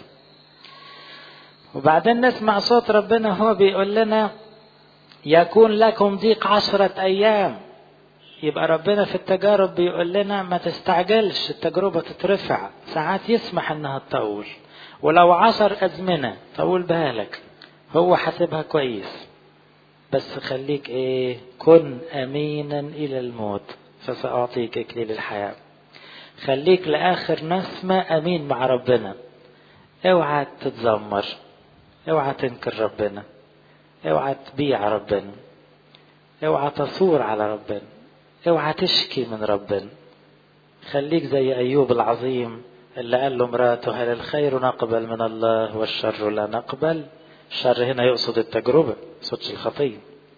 وبعدين نسمع صوت ربنا هو بيقول لنا يكون لكم ضيق عشرة أيام يبقى ربنا في التجارب بيقول لنا ما تستعجلش التجربة تترفع ساعات يسمح انها تطول ولو عشر أزمنة طول بالك هو حاسبها كويس بس خليك ايه كن أمينا إلى الموت فسأعطيك إكليل الحياة خليك لآخر نسمة أمين مع ربنا اوعى تتذمر اوعى تنكر ربنا اوعى تبيع ربنا اوعى تصور على ربنا اوعى تشكي من ربنا خليك زي ايوب العظيم اللي قال له مراته هل الخير نقبل من الله والشر لا نقبل الشر هنا يقصد التجربة يقصدش الخطية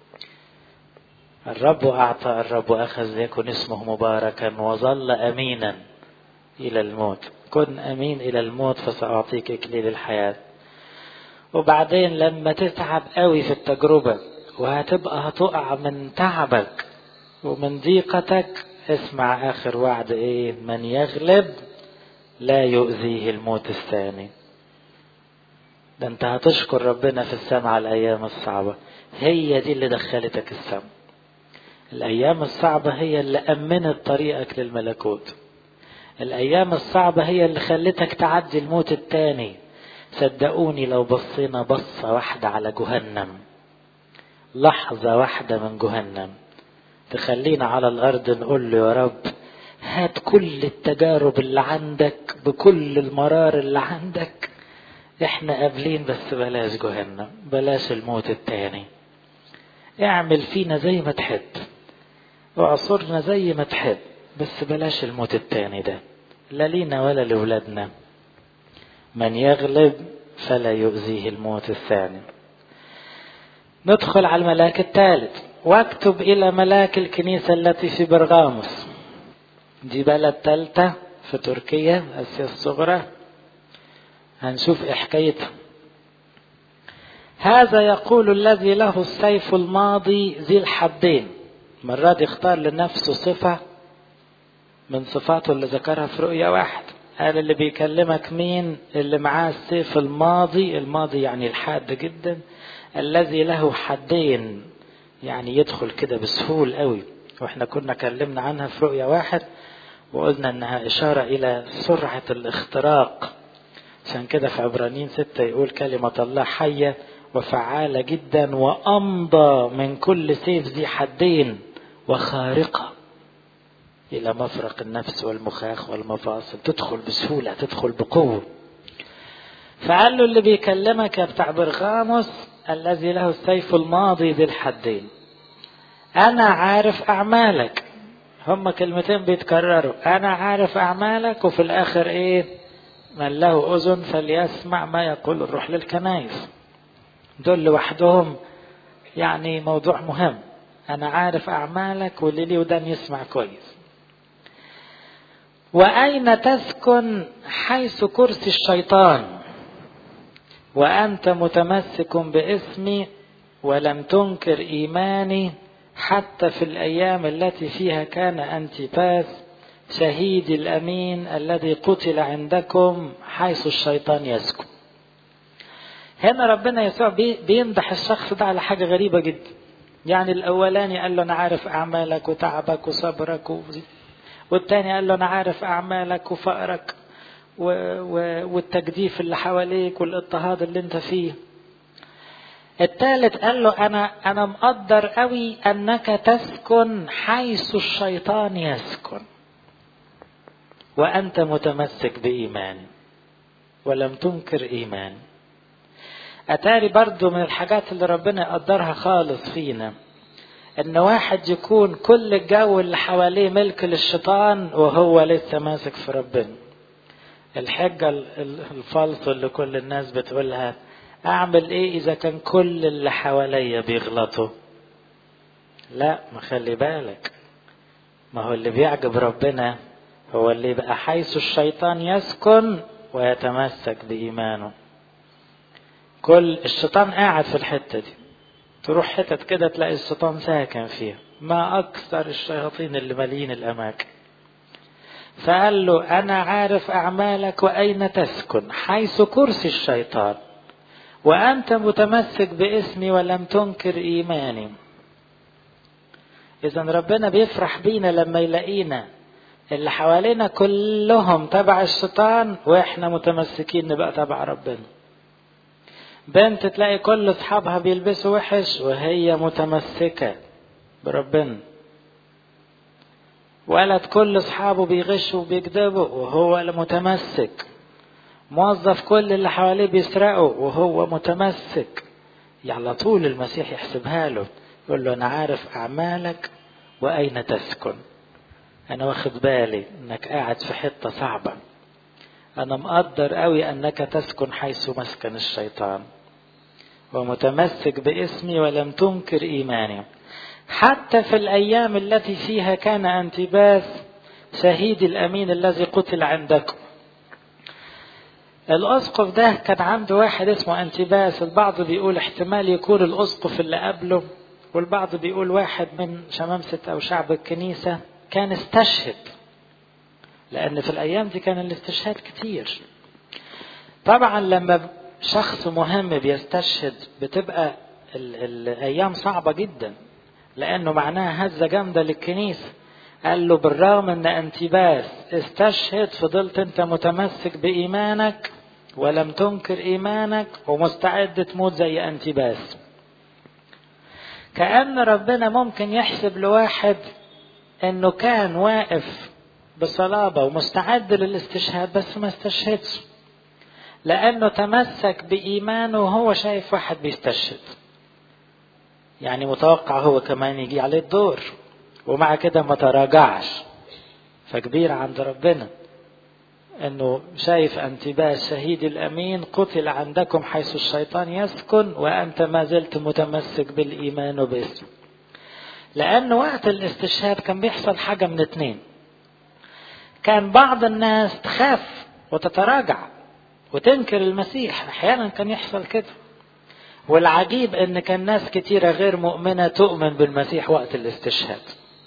الرب أعطى الرب أخذ يكن اسمه مباركا وظل أمينا إلى الموت كن أمين إلى الموت فسأعطيك إكليل الحياة وبعدين لما تتعب قوي في التجربة وهتبقى هتقع من تعبك ومن ضيقتك اسمع آخر وعد إيه من يغلب لا يؤذيه الموت الثاني ده انت هتشكر ربنا في السماء على الأيام الصعبة هي دي اللي دخلتك السماء الأيام الصعبة هي اللي أمنت طريقك للملكوت الأيام الصعبة هي اللي خلتك تعدي الموت التاني صدقوني لو بصينا بصة واحدة على جهنم لحظة واحدة من جهنم تخلينا على الأرض نقول له يا رب هات كل التجارب اللي عندك بكل المرار اللي عندك احنا قابلين بس بلاش جهنم بلاش الموت التاني اعمل فينا زي ما تحب واعصرنا زي ما تحب بس بلاش الموت التاني ده لا لينا ولا لولادنا من يغلب فلا يؤذيه الموت الثاني ندخل على الملاك الثالث واكتب إلى ملاك الكنيسة التي في برغاموس دي بلد ثالثة في تركيا آسيا الصغرى هنشوف إيه حكايتها هذا يقول الذي له السيف الماضي ذي الحدين مرة دي اختار لنفسه صفة من صفاته اللي ذكرها في رؤية واحد قال اللي بيكلمك مين اللي معاه السيف الماضي الماضي يعني الحاد جدا الذي له حدين يعني يدخل كده بسهول قوي واحنا كنا كلمنا عنها في رؤية واحد وقلنا انها اشارة الى سرعة الاختراق عشان كده في عبرانيين ستة يقول كلمة الله حية وفعالة جدا وأمضى من كل سيف ذي حدين وخارقة إلى مفرق النفس والمخاخ والمفاصل تدخل بسهولة تدخل بقوة فقال له اللي بيكلمك يا بتاع برغاموس الذي له السيف الماضي ذي الحدين أنا عارف أعمالك هما كلمتين بيتكرروا أنا عارف أعمالك وفي الآخر إيه من له أذن فليسمع ما يقول الروح للكنائس دول لوحدهم يعني موضوع مهم أنا عارف أعمالك واللي لي ودان يسمع كويس وأين تسكن حيث كرسي الشيطان وأنت متمسك باسمي ولم تنكر إيماني حتى في الأيام التي فيها كان أنتيباس شهيدي الأمين الذي قتل عندكم حيث الشيطان يسكن هنا ربنا يسوع بيمدح الشخص ده على حاجة غريبة جدا يعني الأولاني قال له أنا عارف أعمالك وتعبك وصبرك و... والتاني قال له أنا عارف أعمالك وفقرك و... و... والتجديف اللي حواليك والاضطهاد اللي أنت فيه الثالث قال له أنا أنا مقدر قوي أنك تسكن حيث الشيطان يسكن وأنت متمسك بإيمان ولم تنكر إيمان أتاري برضو من الحاجات اللي ربنا يقدرها خالص فينا إن واحد يكون كل الجو اللي حواليه ملك للشيطان وهو لسه ماسك في ربنا الحجة الفالصو اللي كل الناس بتقولها أعمل إيه إذا كان كل اللي حواليا بيغلطوا لا ما خلي بالك ما هو اللي بيعجب ربنا هو اللي بقى حيث الشيطان يسكن ويتمسك بإيمانه كل الشيطان قاعد في الحتة دي تروح حتت كده تلاقي الشيطان ساكن فيها ما أكثر الشياطين اللي مالين الأماكن فقال له أنا عارف أعمالك وأين تسكن حيث كرسي الشيطان وأنت متمسك باسمي ولم تنكر إيماني إذا ربنا بيفرح بينا لما يلاقينا اللي حوالينا كلهم تبع الشيطان وإحنا متمسكين نبقى تبع ربنا بنت تلاقي كل أصحابها بيلبسوا وحش وهي متمسكة بربنا ولد كل أصحابه بيغشوا وبيكذبوا وهو متمسك موظف كل اللي حواليه بيسرقوا وهو متمسك على طول المسيح يحسبها له يقول له أنا عارف أعمالك وأين تسكن أنا واخد بالي إنك قاعد في حتة صعبة أنا مقدر قوي أنك تسكن حيث مسكن الشيطان ومتمسك باسمي ولم تنكر إيماني حتى في الأيام التي فيها كان أنتباس شهيد الأمين الذي قتل عندكم الأسقف ده كان عنده واحد اسمه أنتباس البعض بيقول احتمال يكون الأسقف اللي قبله والبعض بيقول واحد من شمامسة أو شعب الكنيسة كان استشهد لأن في الأيام دي كان الاستشهاد كتير طبعا لما شخص مهم بيستشهد بتبقى ال الأيام صعبة جدا لأنه معناها هزة جامدة للكنيسة قال له بالرغم أن أنتباس استشهد فضلت أنت متمسك بإيمانك ولم تنكر إيمانك ومستعد تموت زي أنتباس كأن ربنا ممكن يحسب لواحد أنه كان واقف بصلابة ومستعد للاستشهاد بس ما استشهدش لأنه تمسك بإيمانه وهو شايف واحد بيستشهد يعني متوقع هو كمان يجي عليه الدور ومع كده ما تراجعش فكبير عند ربنا انه شايف انتباس شهيد الامين قتل عندكم حيث الشيطان يسكن وانت ما زلت متمسك بالايمان وباسمه لان وقت الاستشهاد كان بيحصل حاجه من اتنين كان بعض الناس تخاف وتتراجع وتنكر المسيح احيانا كان يحصل كده والعجيب ان كان ناس كتيره غير مؤمنه تؤمن بالمسيح وقت الاستشهاد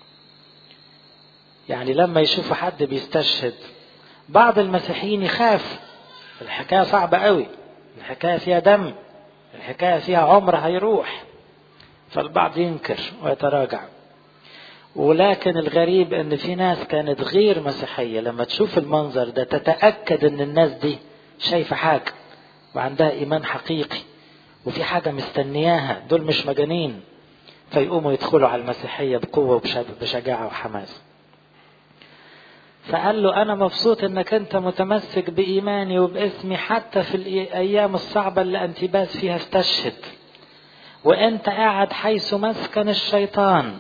يعني لما يشوفوا حد بيستشهد بعض المسيحيين يخاف الحكايه صعبه قوي الحكايه فيها دم الحكايه فيها عمر هيروح فالبعض ينكر ويتراجع ولكن الغريب ان في ناس كانت غير مسيحيه لما تشوف المنظر ده تتاكد ان الناس دي شايفه حاجه وعندها ايمان حقيقي وفي حاجه مستنياها دول مش مجانين فيقوموا يدخلوا على المسيحيه بقوه وبشجاعه وحماس فقال له أنا مبسوط إنك أنت متمسك بإيماني وباسمي حتى في الأيام الصعبة اللي أنتباس فيها استشهد وأنت قاعد حيث مسكن الشيطان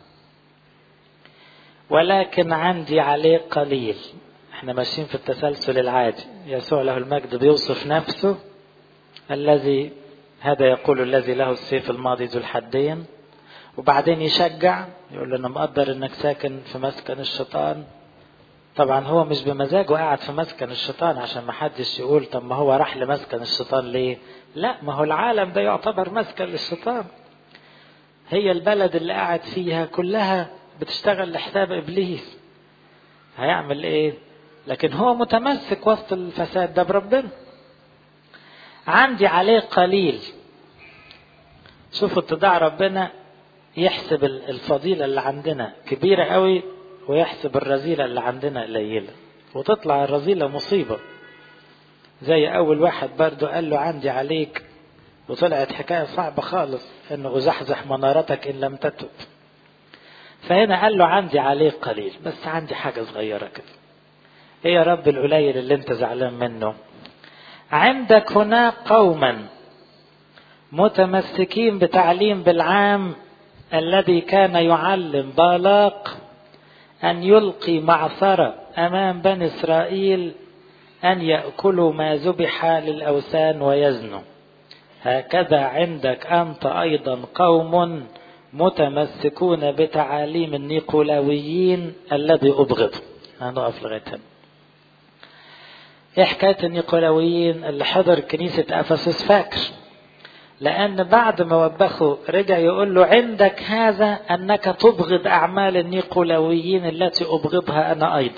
ولكن عندي عليه قليل احنا ماشيين في التسلسل العادي يسوع له المجد بيوصف نفسه الذي هذا يقول الذي له السيف الماضي ذو الحدين وبعدين يشجع يقول له انا مقدر انك ساكن في مسكن الشيطان طبعا هو مش بمزاجه قاعد في مسكن الشيطان عشان ما حدش يقول طب ما هو راح لمسكن الشيطان ليه لا ما هو العالم ده يعتبر مسكن للشيطان هي البلد اللي قاعد فيها كلها بتشتغل لحساب ابليس هيعمل ايه لكن هو متمسك وسط الفساد ده بربنا عندي عليه قليل شوفوا اتضاع ربنا يحسب الفضيلة اللي عندنا كبيرة قوي ويحسب الرذيلة اللي عندنا قليلة وتطلع الرذيلة مصيبة زي أول واحد برضو قال له عندي عليك وطلعت حكاية صعبة خالص إنه أزحزح منارتك إن لم تتب فهنا قال له عندي عليك قليل بس عندي حاجة صغيرة كده إيه يا رب القليل اللي أنت زعلان منه عندك هناك قوما متمسكين بتعليم بالعام الذي كان يعلم بالاق أن يلقي معصرة أمام بني إسرائيل أن يأكلوا ما ذبح للأوثان ويزنوا هكذا عندك أنت أيضا قوم متمسكون بتعاليم النيقولاويين الذي أبغض هنقف لغاية هنا ايه حكاية النيقولاويين اللي حضر كنيسة أفسس فاكر لأن بعد ما وبخه رجع يقول له عندك هذا أنك تبغض أعمال النيقولاويين التي أبغضها أنا أيضا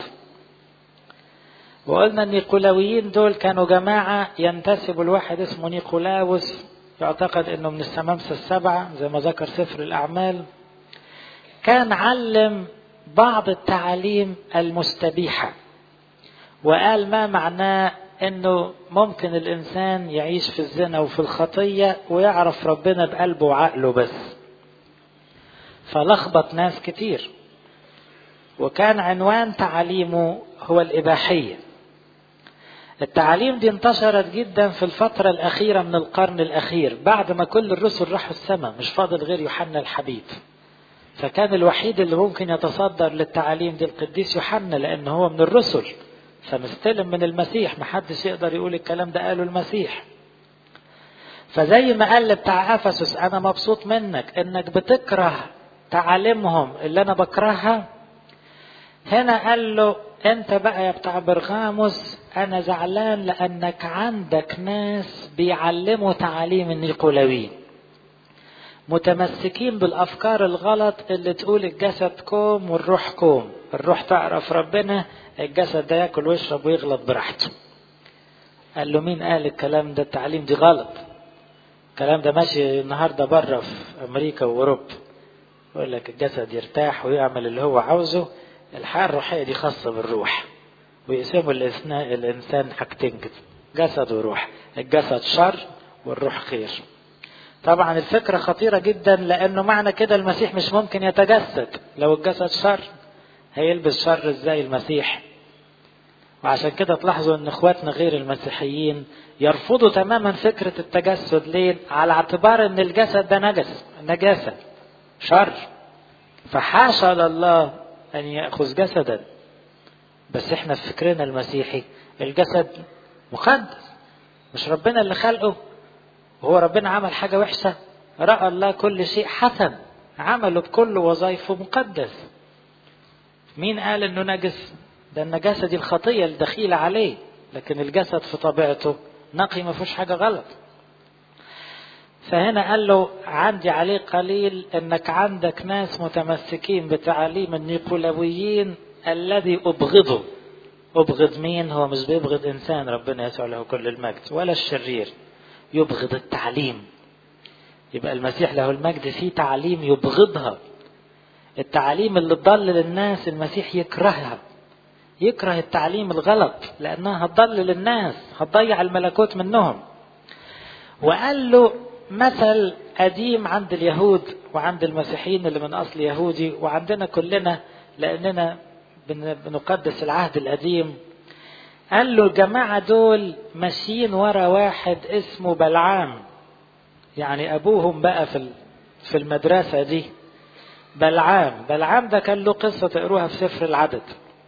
وقلنا النيقولاويين دول كانوا جماعة ينتسب الواحد اسمه نيقولاوس يعتقد انه من السمامسة السبعة زي ما ذكر سفر الأعمال كان علم بعض التعاليم المستبيحة وقال ما معناه انه ممكن الانسان يعيش في الزنا وفي الخطية ويعرف ربنا بقلبه وعقله بس فلخبط ناس كتير وكان عنوان تعاليمه هو الإباحية التعاليم دي انتشرت جدا في الفترة الأخيرة من القرن الأخير بعد ما كل الرسل راحوا السماء مش فاضل غير يوحنا الحبيب فكان الوحيد اللي ممكن يتصدر للتعاليم دي القديس يوحنا لأن هو من الرسل فمستلم من المسيح محدش يقدر يقول الكلام ده قاله المسيح فزي ما قال بتاع افسس انا مبسوط منك انك بتكره تعاليمهم اللي انا بكرهها هنا قال له انت بقى يا بتاع برغاموس انا زعلان لانك عندك ناس بيعلموا تعاليم النيقولاويين متمسكين بالافكار الغلط اللي تقول الجسد كوم والروح كوم الروح تعرف ربنا الجسد ده ياكل ويشرب ويغلط براحته قال له مين قال الكلام ده التعليم دي غلط الكلام ده ماشي النهارده بره في امريكا واوروبا يقول لك الجسد يرتاح ويعمل اللي هو عاوزه الحياه الروحيه دي خاصه بالروح ويقسموا الانسان حاجتين كده جسد وروح الجسد شر والروح خير طبعا الفكرة خطيرة جدا لأنه معنى كده المسيح مش ممكن يتجسد لو الجسد شر هيلبس شر ازاي المسيح وعشان كده تلاحظوا ان اخواتنا غير المسيحيين يرفضوا تماما فكرة التجسد ليه على اعتبار ان الجسد ده نجس نجاسة شر فحاشا لله ان يأخذ جسدا بس احنا في فكرنا المسيحي الجسد مقدس مش ربنا اللي خلقه وهو ربنا عمل حاجة وحشة رأى الله كل شيء حسن عمله بكل وظائفه مقدس مين قال انه نجس ده النجاسة دي الخطية الدخيلة عليه لكن الجسد في طبيعته نقي ما فيهوش حاجة غلط فهنا قال له عندي عليه قليل انك عندك ناس متمسكين بتعاليم النيقولاويين الذي ابغضه ابغض مين هو مش بيبغض انسان ربنا يسوع له كل المجد ولا الشرير يبغض التعليم يبقى المسيح له المجد فيه تعليم يبغضها التعاليم اللي تضلل الناس المسيح يكرهها يكره التعليم الغلط لانها هتضلل الناس هتضيع الملكوت منهم وقال له مثل قديم عند اليهود وعند المسيحيين اللي من اصل يهودي وعندنا كلنا لاننا بنقدس العهد القديم قال له الجماعة دول ماشيين ورا واحد اسمه بلعام يعني أبوهم بقى في في المدرسة دي بلعام بلعام ده كان له قصة تقروها في سفر العدد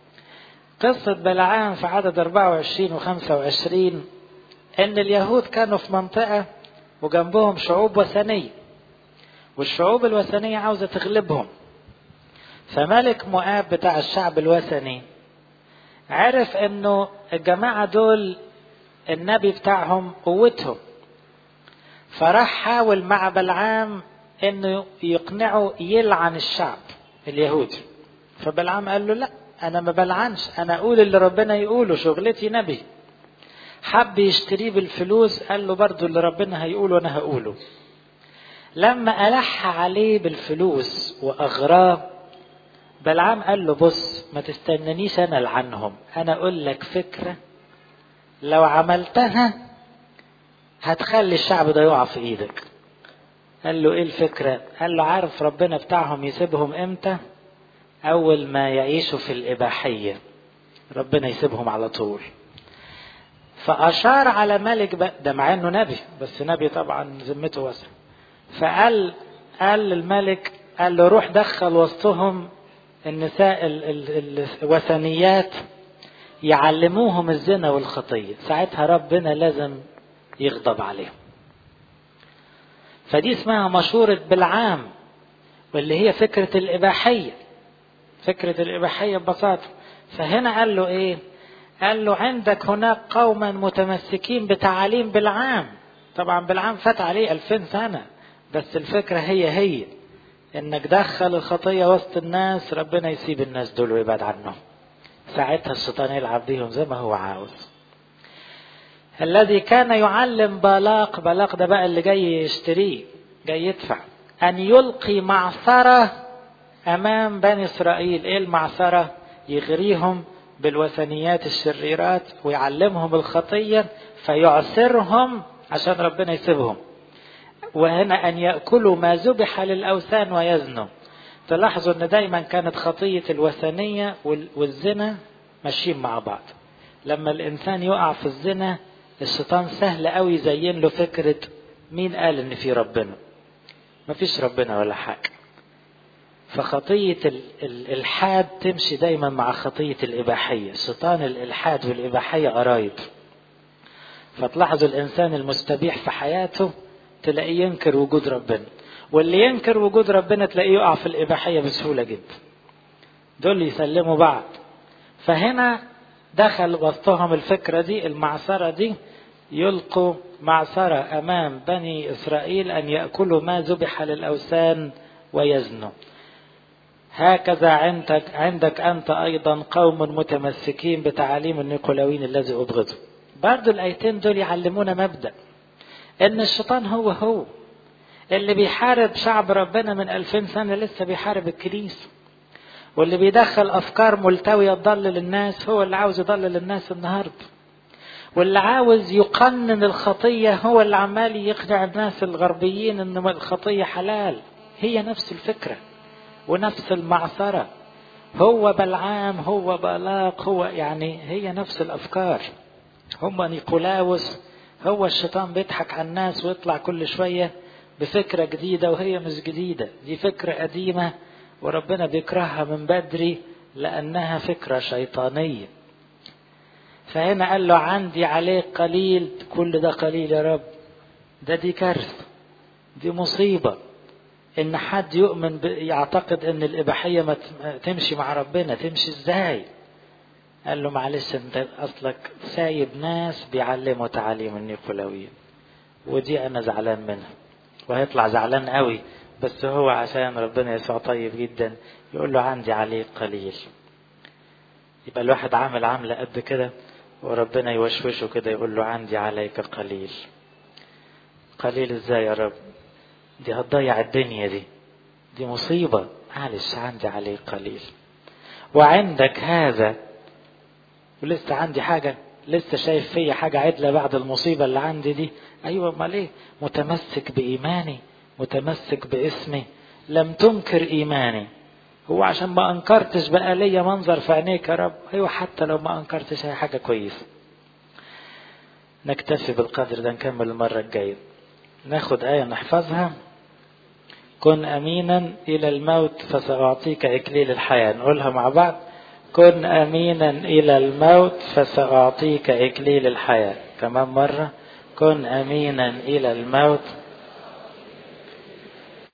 قصة بلعام في عدد 24 و 25 إن اليهود كانوا في منطقة وجنبهم شعوب وثنية والشعوب الوثنية عاوزة تغلبهم فملك مؤاب بتاع الشعب الوثني عرف انه الجماعة دول النبي بتاعهم قوتهم فراح حاول مع بلعام انه يقنعه يلعن الشعب اليهودي فبلعام قال له لا انا ما بلعنش انا اقول اللي ربنا يقوله شغلتي نبي حب يشتريه بالفلوس قال له برضو اللي ربنا هيقوله انا هقوله لما ألح عليه بالفلوس وأغراه بلعام قال له بص ما تستنانيش انا لعنهم انا اقول لك فكرة لو عملتها هتخلي الشعب ده يقع في ايدك قال له ايه الفكرة قال له عارف ربنا بتاعهم يسيبهم امتى اول ما يعيشوا في الاباحية ربنا يسيبهم على طول فاشار على ملك بقى ده مع انه نبي بس نبي طبعا ذمته واسعه فقال قال للملك قال له روح دخل وسطهم النساء الوثنيات يعلموهم الزنا والخطية ساعتها ربنا لازم يغضب عليهم فدي اسمها مشورة بالعام واللي هي فكرة الإباحية فكرة الإباحية ببساطة فهنا قال له إيه قال له عندك هناك قوما متمسكين بتعاليم بالعام طبعا بالعام فات عليه ألفين سنة بس الفكرة هي هي انك دخل الخطية وسط الناس ربنا يسيب الناس دول ويبعد عنهم ساعتها الشيطان يلعب بيهم زي ما هو عاوز الذي كان يعلم بالاق بالاق ده بقى اللي جاي يشتريه جاي يدفع أن يلقي معصرة أمام بني إسرائيل إيه المعصرة يغريهم بالوثنيات الشريرات ويعلمهم الخطية فيعسرهم عشان ربنا يسيبهم وهنا أن يأكلوا ما ذبح للأوثان ويزنوا تلاحظوا أن دايما كانت خطية الوثنية والزنا ماشيين مع بعض لما الإنسان يقع في الزنا الشيطان سهل قوي يزين له فكرة مين قال إن في ربنا مفيش ربنا ولا حاجة فخطية الإلحاد تمشي دايما مع خطية الإباحية شيطان الإلحاد والإباحية قرايب فتلاحظوا الإنسان المستبيح في حياته تلاقيه ينكر وجود ربنا واللي ينكر وجود ربنا تلاقيه يقع في الإباحية بسهولة جدا دول يسلموا بعض فهنا دخل وسطهم الفكرة دي المعصرة دي يلقوا معصرة أمام بني إسرائيل أن يأكلوا ما ذبح للأوثان ويزنوا هكذا عندك عندك أنت أيضا قوم متمسكين بتعاليم النيقولاويين الذي أبغضه برضو الآيتين دول يعلمونا مبدأ إن الشيطان هو هو اللي بيحارب شعب ربنا من ألفين سنة لسه بيحارب الكنيسة واللي بيدخل أفكار ملتوية تضلل الناس هو اللي عاوز يضلل الناس النهاردة واللي عاوز يقنن الخطية هو اللي عمال يقنع الناس الغربيين إن الخطية حلال هي نفس الفكرة ونفس المعصرة هو بلعام هو بالاق هو يعني هي نفس الأفكار هم نيقولاوس هو الشيطان بيضحك على الناس ويطلع كل شوية بفكرة جديدة وهي مش جديدة دي فكرة قديمة وربنا بيكرهها من بدري لأنها فكرة شيطانية فهنا قال له عندي عليك قليل كل ده قليل يا رب ده دي كارثة دي مصيبة ان حد يؤمن يعتقد ان الاباحية ما تمشي مع ربنا تمشي ازاي قال له معلش انت اصلك سايب ناس بيعلموا تعاليم النيقولاويين ودي انا زعلان منها وهيطلع زعلان قوي بس هو عشان ربنا يسوع طيب جدا يقول له عندي عليك قليل يبقى الواحد عامل عاملة قد كده وربنا يوشوشه كده يقول له عندي عليك قليل قليل ازاي يا رب دي هتضيع الدنيا دي دي مصيبة معلش عندي عليك قليل وعندك هذا ولسه عندي حاجة لسه شايف فيا حاجة عدلة بعد المصيبة اللي عندي دي أيوة أمال إيه متمسك بإيماني متمسك باسمي لم تنكر إيماني هو عشان ما أنكرتش بقى ليا منظر في عينيك يا رب أيوة حتى لو ما أنكرتش هي حاجة كويسة نكتفي بالقدر ده نكمل المرة الجاية ناخد آية نحفظها كن أمينا إلى الموت فسأعطيك إكليل الحياة نقولها مع بعض كن أمينا إلى الموت فسأعطيك إكليل الحياة كمان مرة كن أمينا إلى الموت